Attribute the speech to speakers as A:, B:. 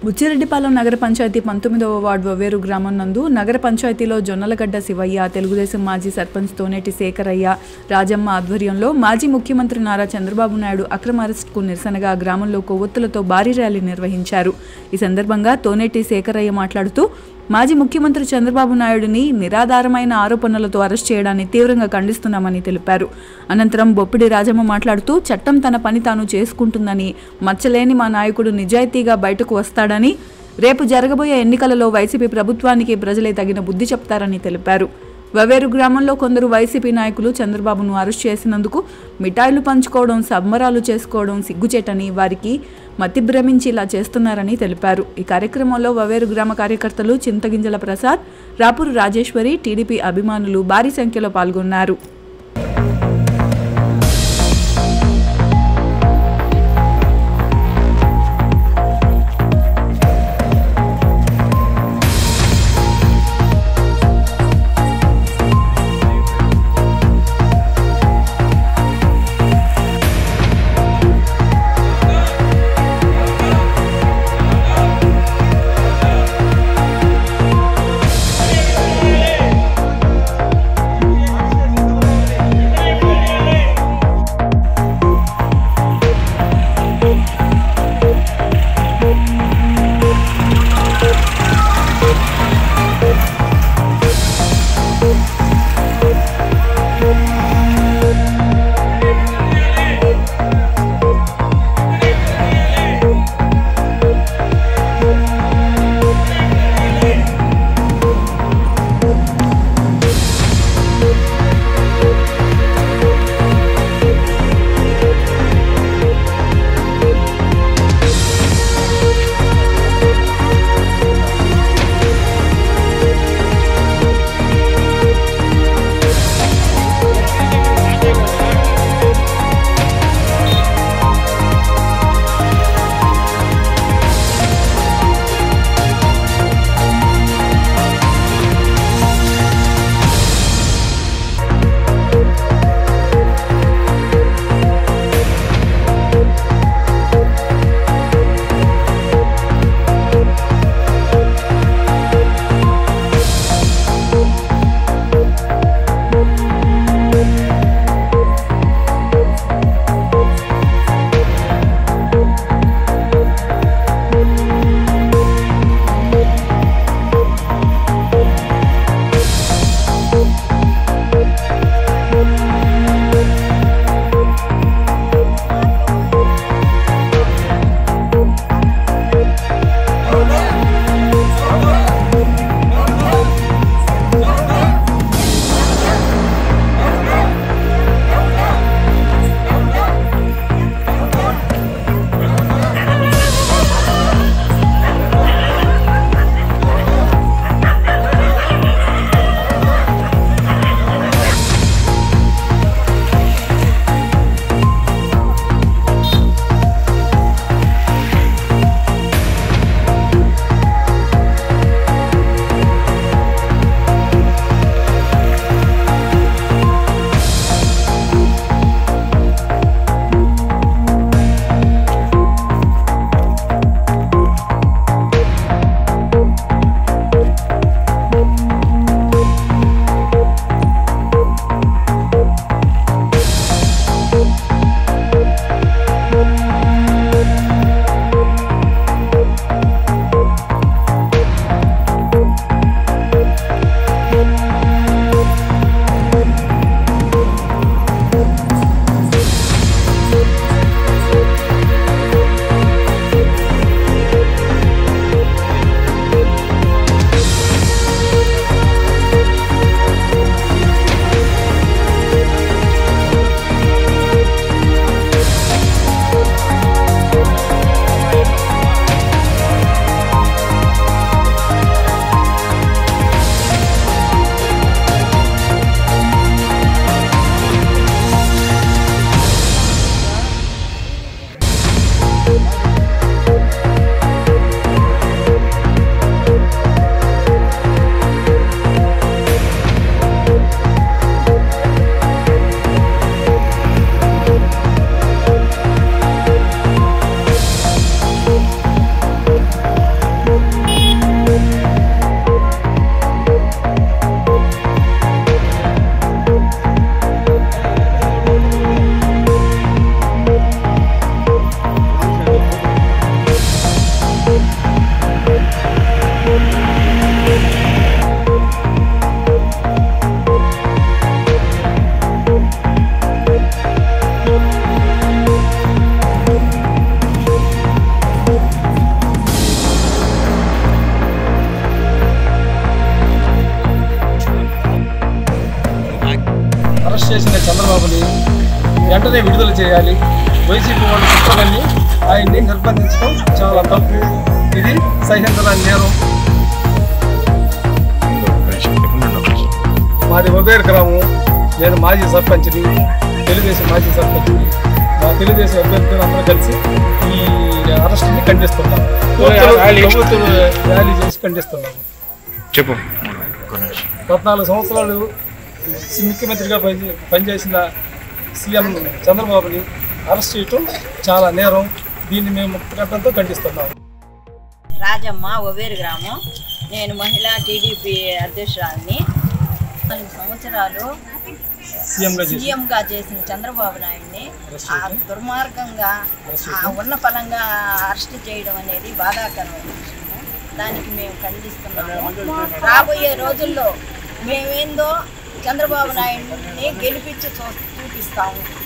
A: బుచ్చిరెడ్డిపాలెం నగర పంచాయతీ పంతొమ్మిదవ వార్డు వవేరు గ్రామం నందు నగర పంచాయతీలో జొన్నలగడ్డ శివయ్య తెలుగుదేశం మాజీ సర్పంచ్ తోనేటి శేఖరయ్య రాజమ్మ ఆధ్వర్యంలో మాజీ ముఖ్యమంత్రి నారా చంద్రబాబు నాయుడు అక్రమ అరెస్టుకు నిరసనగా గ్రామంలో కొవ్వొత్తులతో భారీ ర్యాలీ నిర్వహించారు ఈ సందర్భంగా తోనేటి శేఖరయ్య మాట్లాడుతూ మాజీ ముఖ్యమంత్రి చంద్రబాబు నాయుడిని నిరాధారమైన ఆరోపణలతో అరెస్ట్ చేయడాన్ని తీవ్రంగా ఖండిస్తున్నామని తెలిపారు అనంతరం బొప్పిడి రాజమ్మ మాట్లాడుతూ చట్టం తన పని తాను చేసుకుంటుందని మచ్చలేని మా నాయకుడు నిజాయితీగా బయటకు వస్తాడని రేపు జరగబోయే ఎన్నికలలో వైసీపీ ప్రభుత్వానికి ప్రజలే తగిన బుద్ధి చెప్తారని తెలిపారు వవేరు గ్రామంలో కొందరు వైసీపీ నాయకులు చంద్రబాబును అరెస్ట్ చేసినందుకు మిఠాయిలు పంచుకోవడం సంబరాలు చేసుకోవడం సిగ్గుచేటని వారికి మతి భ్రమించి ఇలా చేస్తున్నారని తెలిపారు ఈ కార్యక్రమంలో వవేరు గ్రామ కార్యకర్తలు చింతగింజల ప్రసాద్ రాపూరు రాజేశ్వరి టీడీపీ అభిమానులు భారీ సంఖ్యలో పాల్గొన్నారు
B: ¡Vamos! వెంటనే విడుదల చేయాలి వైసీపీ వాళ్ళ కుట్రలన్నీ ఆయన్ని నిర్బంధించడం చాలా తప్పు ఇది సహించడానికి నేరం మాది ఉదయర్ గ్రామం నేను మాజీ సర్పంచ్ని తెలుగుదేశం మాజీ సర్పంచ్ని మా తెలుగుదేశం అభ్యర్థులు అందరూ కలిసి ఈ అరెస్ట్ని ఖండిస్తున్నాం ప్రభుత్వం ర్యాలీ చేసి ఖండిస్తున్నాము
C: చెప్పు
B: పద్నాలుగు సంవత్సరాలు ముఖ్యమంత్రిగా పని పనిచేసిన సీఎం చంద్రబాబుని అరెస్ట్ చేయటం చాలా నేరం దీన్ని మేము ముక్తగడ్డంతో ఖండిస్తున్నాము
D: రాజమ్మ ఒవేరు గ్రామం నేను మహిళా టీడీపీ అధ్యక్షురాలిని నాలుగు సంవత్సరాలు
B: సీఎంగా చేసి
D: సీఎంగా చేసిన చంద్రబాబు నాయుడిని ఆ దుర్మార్గంగా ఆ ఉన్న ఫలంగా అరెస్ట్ చేయడం అనేది బాధాకరమైన విషయము దానికి మేము ఖండిస్తున్నాము రాబోయే రోజుల్లో మేమేందో చంద్రబాబు నాయుడిని గెలిపించి చూ చూపిస్తాము